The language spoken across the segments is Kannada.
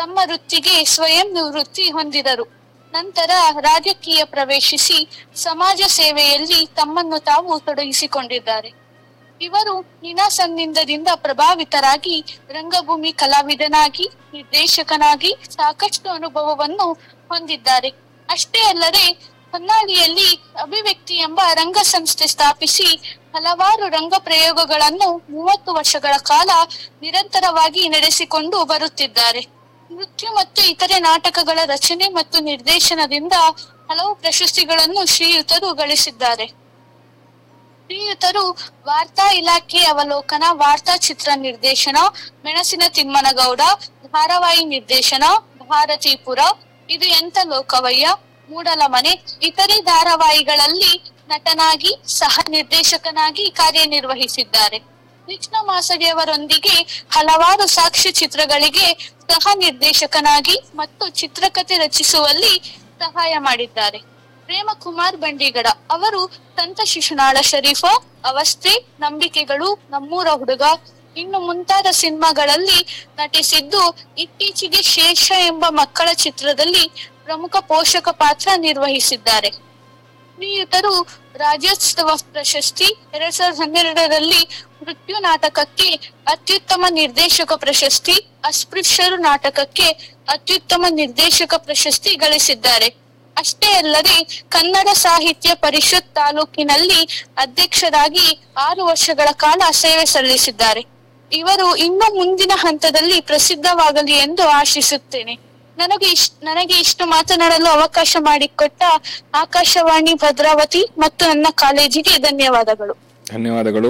ತಮ್ಮ ವೃತ್ತಿಗೆ ಸ್ವಯಂ ನಿವೃತ್ತಿ ಹೊಂದಿದರು ನಂತರ ರಾಜಕೀಯ ಪ್ರವೇಶಿಸಿ ಸಮಾಜ ಸೇವೆಯಲ್ಲಿ ತಮ್ಮನ್ನು ತಾವು ತೊಡಗಿಸಿಕೊಂಡಿದ್ದಾರೆ ಇವರು ನಿನಾಸನ್ನಿಂದದಿಂದ ಪ್ರಭಾವಿತರಾಗಿ ರಂಗಭೂಮಿ ಕಲಾವಿದನಾಗಿ ನಿರ್ದೇಶಕನಾಗಿ ಸಾಕಷ್ಟು ಅನುಭವವನ್ನು ಹೊಂದಿದ್ದಾರೆ ಅಷ್ಟೇ ಅಲ್ಲದೆ ಹೊನ್ನಾಳಿಯಲ್ಲಿ ಅಭಿವ್ಯಕ್ತಿ ಎಂಬ ರಂಗ ಸಂಸ್ಥೆ ಸ್ಥಾಪಿಸಿ ಹಲವಾರು ರಂಗ ಪ್ರಯೋಗಗಳನ್ನು ಮೂವತ್ತು ವರ್ಷಗಳ ಕಾಲ ನಿರಂತರವಾಗಿ ನಡೆಸಿಕೊಂಡು ಬರುತ್ತಿದ್ದಾರೆ ನೃತ್ಯ ಮತ್ತು ಇತರೆ ನಾಟಕಗಳ ರಚನೆ ಮತ್ತು ನಿರ್ದೇಶನದಿಂದ ಹಲವು ಪ್ರಶಸ್ತಿಗಳನ್ನು ಶ್ರೀಯುತರು ಗಳಿಸಿದ್ದಾರೆ ಶ್ರೀಯುತರು ವಾರ್ತಾ ಇಲಾಖೆ ಅವಲೋಕನ ವಾರ್ತಾ ಚಿತ್ರ ನಿರ್ದೇಶನ ಮೆಣಸಿನ ತಿಮ್ಮನಗೌಡ ಧಾರಾವಾಹಿ ನಿರ್ದೇಶನ ಭಾರತೀಪುರ ಇದು ಎಂತ ಲೋಕವಯ್ಯ ಮೂಡಲಮನೆ ಇತರೆ ಧಾರಾವಾಹಿಗಳಲ್ಲಿ ನಟನಾಗಿ ಸಹ ನಿರ್ದೇಶಕನಾಗಿ ಕಾರ್ಯನಿರ್ವಹಿಸಿದ್ದಾರೆ ಕೃಷ್ಣ ಮಾಸಡಿಯವರೊಂದಿಗೆ ಹಲವಾರು ಸಾಕ್ಷ್ಯ ಚಿತ್ರಗಳಿಗೆ ಸಹ ನಿರ್ದೇಶಕನಾಗಿ ಮತ್ತು ಚಿತ್ರಕಥೆ ರಚಿಸುವಲ್ಲಿ ಸಹಾಯ ಮಾಡಿದ್ದಾರೆ ಪ್ರೇಮಕುಮಾರ್ ಬಂಡಿಗಡ ಅವರು ಸಂತ ಶಿಶುನಾಳ ಶರೀಫ ಅವಸ್ಥೆ ನಂಬಿಕೆಗಳು ನಮ್ಮೂರ ಹುಡುಗ ಇನ್ನು ಮುಂತಾದ ಸಿನಿಮಾಗಳಲ್ಲಿ ನಟಿಸಿದ್ದು ಇತ್ತೀಚೆಗೆ ಶೇಷ ಎಂಬ ಮಕ್ಕಳ ಚಿತ್ರದಲ್ಲಿ ಪ್ರಮುಖ ಪೋಷಕ ಪಾತ್ರ ನಿರ್ವಹಿಸಿದ್ದಾರೆ ಶ್ರೀಯುತರು ರಾಜ್ಯೋತ್ಸವ ಪ್ರಶಸ್ತಿ ಎರಡ್ ಸಾವಿರದ ಹನ್ನೆರಡರಲ್ಲಿ ಮೃತ್ಯು ನಾಟಕಕ್ಕೆ ಅತ್ಯುತ್ತಮ ನಿರ್ದೇಶಕ ಪ್ರಶಸ್ತಿ ಅಸ್ಪೃಶ್ಯರು ನಾಟಕಕ್ಕೆ ಅತ್ಯುತ್ತಮ ನಿರ್ದೇಶಕ ಪ್ರಶಸ್ತಿ ಗಳಿಸಿದ್ದಾರೆ ಅಷ್ಟೇ ಅಲ್ಲದೆ ಕನ್ನಡ ಸಾಹಿತ್ಯ ಪರಿಷತ್ ತಾಲೂಕಿನಲ್ಲಿ ಅಧ್ಯಕ್ಷರಾಗಿ ಆರು ವರ್ಷಗಳ ಕಾಲ ಸೇವೆ ಸಲ್ಲಿಸಿದ್ದಾರೆ ಇವರು ಇನ್ನು ಮುಂದಿನ ಹಂತದಲ್ಲಿ ಪ್ರಸಿದ್ಧವಾಗಲಿ ಎಂದು ಆಶಿಸುತ್ತೇನೆ ನನಗೆ ಇಷ್ಟ ನನಗೆ ಇಷ್ಟು ಮಾತನಾಡಲು ಅವಕಾಶ ಮಾಡಿಕೊಟ್ಟ ಆಕಾಶವಾಣಿ ಭದ್ರಾವತಿ ಮತ್ತು ನನ್ನ ಕಾಲೇಜಿಗೆ ಧನ್ಯವಾದಗಳು ಧನ್ಯವಾದಗಳು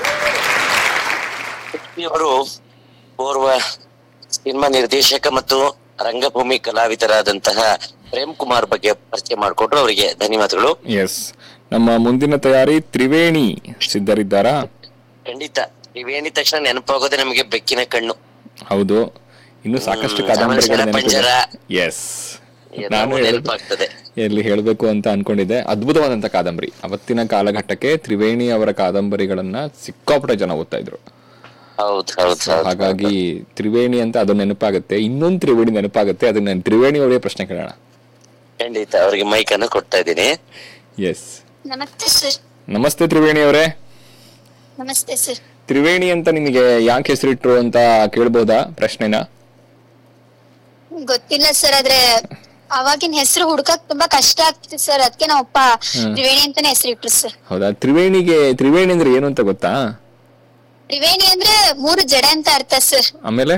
ಅವರು ಓರ್ವ ಸಿನಿಮಾ ನಿರ್ದೇಶಕ ಮತ್ತು ರಂಗಭೂಮಿ ಕಲಾವಿದರಾದಂತಹ ಪ್ರೇಮ್ ಕುಮಾರ್ ಬಗ್ಗೆ ಪರಿಚಯ ಮಾಡಿಕೊಟ್ರು ಅವರಿಗೆ ಧನ್ಯವಾದಗಳು ಎಸ್ ನಮ್ಮ ಮುಂದಿನ ತಯಾರಿ ತ್ರಿವೇಣಿ ಸಿದ್ಧರಿದ್ದಾರಾ ಖಂಡಿತ ತ್ರಿವೇಣಿ ತಕ್ಷಣ ನೆನಪಾಗೋದೆ ನಮಗೆ ಬೆಕ್ಕಿನ ಕಣ್ಣು ಹೌದು ಇನ್ನು ಸಾಕಷ್ಟು ಹ್ಮ್, ಕಾದಂಬರಿಗಳ ಸಮರಸರ ಪಂಜರ. ಎಸ್ ಎಲ್ಲವೂ ನಾನು ಹೇಳ್- ನೆನಪಾಗ್ತದೆ ಎಲ್ಲಿ ಹೇಳಬೇಕು ಅಂತ ಅನ್ಕೊಂಡಿದ್ದೆ ಅದ್ಭುತವಾದಂತ ಕಾದಂಬರಿ ಅವತ್ತಿನ ಕಾಲಘಟ್ಟಕ್ಕೆ ತ್ರಿವೇಣಿ ಅವರ ಕಾದಂಬರಿಗಳನ್ನ ಸಿಕ್ಕಾಪಟ್ಟೆ ಜನ ಓದ್ತಾ ಇದ್ರು ಹೌದ್ ಹೌದ್ ಹೌದ್ ಹಾಗಾಗಿ ತ್ರಿವೇಣಿ ಅಂತ ಅದು ನೆನಪಾಗುತ್ತೆ ಇನ್ನೊಂದು ತ್ರಿವೇಣಿ ನೆನಪಾಗುತ್ತೆ ಅದನ್ನ ತ್ರಿವೇಣಿ ಅವರೇ ಪ್ರಶ್ನೆ ಕೇಳೋಣ ಖಂಡಿತ ಅವ್ರಿಗೆ ಮೈಕ್ ಅನ್ನು ಕೊಡ್ತಾ ಇದ್ದೀನಿ ಎಸ್ ನಮಸ್ತೆ ಸರ್ ನಮಸ್ತೆ ತ್ರಿವೇಣಿ ಅವರೇ ನಮಸ್ತೆ ಸರ್ ತ್ರಿವೇಣಿ ಅಂತ ನಿಮಗೆ ಯಾಕೆ ಹೆಸರಿಟ್ರು ಅಂತ ಕೇಳ್ಬೋದಾ ಪ್ರಶ್ನೆನ ಗೊತ್ತಿಲ್ಲ ಸರ್ ಆದ್ರೆ ಅವಾಗಿನ ಹೆಸರು ಹುಡ್ಕಕ್ ತುಂಬಾ ಕಷ್ಟ ಆಗ್ತಿತ್ತು ಸರ್ ಅದಕ್ಕೆ ನಮ್ಮಪ್ಪ ತ್ರಿವೇಣಿ ಅಂತಾನೆ ಹೆಸರಿಟ್ರು ಸರ್ ಹೌದಾ ತ್ರಿವೇಣಿಗೆ ತ್ರಿವೇಣಿ ಅಂದ್ರೆ ಏನು ಅಂತ ಗೊತ್ತಾ ತ್ರಿವೇಣಿ ಅಂದ್ರೆ ಮೂರು ಜಡೆ ಅಂತ ಅರ್ಥ ಸರ್ ಆಮೇಲೆ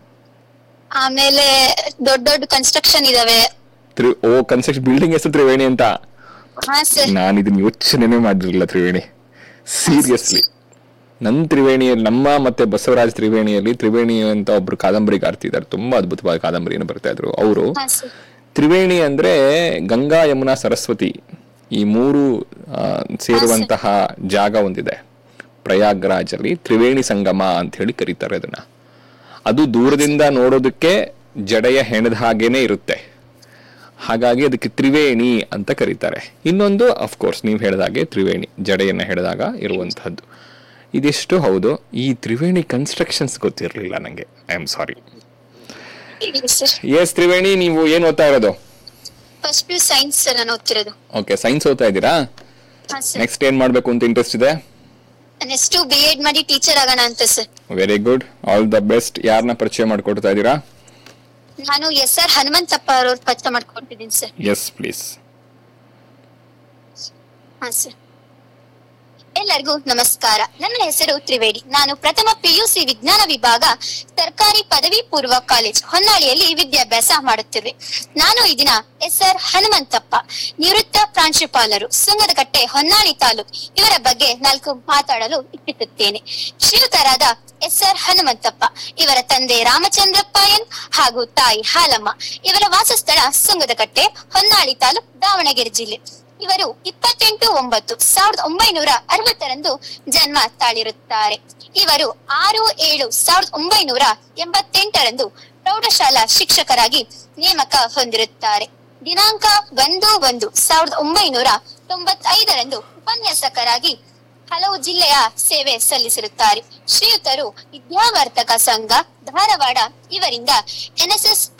ಆಮೇಲೆ ದೊಡ್ಡ ದೊಡ್ಡ ಕನ್ಸ್ಟ್ರಕ್ಷನ್ ಇದಾವೆ ತ್ರಿ ಓ ಕನ್ಸ್ಟ್ರಕ್ಷನ್ ಬಿಲ್ಡಿಂಗ್ ಹೆಸರು ತ್ರಿವೇಣಿ ಅಂತ ಹಾ ಸರ್ ನಾನು ಇದನ್ನ ಯೋಚನೆನೇ ಮಾಡಿರ್ಲಿಲ್ಲ ತ್ರಿವೇಣಿ ಸೀರಿಯಸ್ಲಿ ನನ್ನ ತ್ರಿವೇಣಿಯಲ್ಲಿ ನಮ್ಮ ಮತ್ತೆ ಬಸವರಾಜ್ ತ್ರಿವೇಣಿಯಲ್ಲಿ ತ್ರಿವೇಣಿ ಅಂತ ಒಬ್ರು ಕಾದಂಬರಿಗಾರ್ತಿ ಇದ್ದಾರೆ ತುಂಬಾ ಅದ್ಭುತವಾದ ಕಾದಂಬರಿಯನ್ನು ಬರ್ತಾ ಇದ್ರು ಅವರು ಹಾ ಸರ್ ತ್ರಿವೇಣಿ ಅಂದ್ರೆ ಗಂಗಾ ಯಮುನಾ ಸರಸ್ವತಿ ಈ ಮೂರು ಆ, ಸೇರುವಂತಹ ಜಾಗ ಒಂದಿದೆ ಪ್ರಯಾಗ್ರಾಜ್ ಅಲ್ಲಿ ತ್ರಿವೇಣಿ ಸಂಗಮ ಅಂತ ಹೇಳಿ ಕರೀತಾರೆ ಅದನ್ನ ಅದು ದೂರದಿಂದ ನೋಡೋದಕ್ಕೆ ಜಡೆಯ ಹೆಣದ ಹಾಗೇನೆ ಇರುತ್ತೆ ಹಾಗಾಗಿ ಅದಕ್ಕೆ ತ್ರಿವೇಣಿ ಅಂತ ಕರೀತಾರೆ ಇನ್ನೊಂದು ಅಫ್ಕೋರ್ಸ್ ನೀವು ಹೇಳಿದ ಹಾಗೆ ತ್ರಿವೇಣಿ ಜಡೆಯನ್ನ ಹೆಣದಾಗ ಇರುವಂತಹದ್ದು ಇದಿಷ್ಟು ಹೌದು ಈ ತ್ರಿವೇಣಿ ಕನ್ಸ್ಟ್ರಕ್ಷನ್ಸ್ ಗೊತ್ತಿರಲಿಲ್ಲ ನಂಗೆ I am sorry sir yes Triveni ನೀವು ಏನ್ ಓದ್ತಾ ಇರೋದು ಫಸ್ಟ್ ಪಿ ಸೈನ್ಸ್ ಸರ್ ನಾನು ಓದ್ತಿರೋದು ಓಕೆ ಸೈನ್ಸ್ ಓದ್ತಾ ಇದ್ದೀರಾ ಹಾ ಸರ್ ನೆಕ್ಸ್ಟ್ ಏನ್ ಮಾಡ್ಬೇಕು ಅಂತ ಇಂಟ್ರೆಸ್ಟ್ ಇದೆ ನೆಕ್ಸ್ಟ್ ಬಿ ಎಡ್ ಮಾಡಿ ಟೀಚರ್ ಆಗೋಣ ಅಂತ sir very good all the best ಯಾರನ್ನ ಪರಿಚಯ ಮಾಡ್ಕೊಡ್ತಾ ಇದ್ದೀರಾ ನಾನು ಎಸ್ ಆರ್ ಹನುಮಂತಪ್ಪ ಅವ್ರವ್ರ ಪತ್ರ ಮಾಡ್ಕೊಟ್ಟಿದ್ದೀನಿ ಸರ್ ಎಸ್ ಪ್ಲೀಸ್ ಹಾ ಸರ್ ಎಲ್ಲರಿಗೂ ನಮಸ್ಕಾರ ನನ್ನ ಹೆಸರು ತ್ರಿವೇಣಿ ನಾನು ಪ್ರಥಮ ಪಿಯುಸಿ ವಿಜ್ಞಾನ ವಿಭಾಗ ಸರ್ಕಾರಿ ಪದವಿ ಪೂರ್ವ ಕಾಲೇಜ್ ಹೊನ್ನಾಳಿಯಲ್ಲಿ ವಿದ್ಯಾಭ್ಯಾಸ ಮಾಡುತ್ತಿರುವೆ ನಾನು ಈ ದಿನ ಎಸ್ ಆರ್ ಹನುಮಂತಪ್ಪ ನಿವೃತ್ತ ಪ್ರಾಂಶುಪಾಲರು ಸುಂಗದಕಟ್ಟೆ ಹೊನ್ನಾಳಿ ತಾಲೂಕ್ ಇವರ ಬಗ್ಗೆ ನಾಲ್ಕು ಮಾತಾಡಲು ಇಚ್ಛಿಸುತ್ತೇನೆ ಶ್ರೀಯುತರಾದ ಎಸ್ ಆರ್ ಹನುಮಂತಪ್ಪ ಇವರ ತಂದೆ ರಾಮಚಂದ್ರಪ್ಪ ಎನ್ ಹಾಗೂ ತಾಯಿ ಹಾಲಮ್ಮ ಇವರ ವಾಸಸ್ಥಳ ಸುಂಗದಕಟ್ಟೆ ಹೊನ್ನಾಳಿ ತಾಲೂಕ್ ದಾವಣಗೆರೆ ಜಿಲ್ಲೆ ಇವರು ಇಪ್ಪತ್ತೆಂಟು ಒಂಬತ್ತು ಸಾವಿರದ ಒಂಬೈನೂರ ಅರವತ್ತರಂದು ಜನ್ಮ ತಾಳಿರುತ್ತಾರೆ ಇವರು ಆರು ಏಳು ಸಾವಿರದ ಒಂಬೈನೂರ ಎಂಬತ್ತೆಂಟರಂದು ಪ್ರೌಢಶಾಲಾ ಶಿಕ್ಷಕರಾಗಿ ನೇಮಕ ಹೊಂದಿರುತ್ತಾರೆ ದಿನಾಂಕ ಒಂದು ಒಂದು ಸಾವಿರದ ಒಂಬೈನೂರ ತೊಂಬತ್ತೈದರಂದು ಉಪನ್ಯಾಸಕರಾಗಿ ಹಲವು ಜಿಲ್ಲೆಯ ಸೇವೆ ಸಲ್ಲಿಸಿರುತ್ತಾರೆ ಶ್ರೀಯುತರು ವಿದ್ಯಾವರ್ತಕ ಸಂಘ ಧಾರವಾಡ ಇವರಿಂದ ಎನ್ಎಸ್ಎಸ್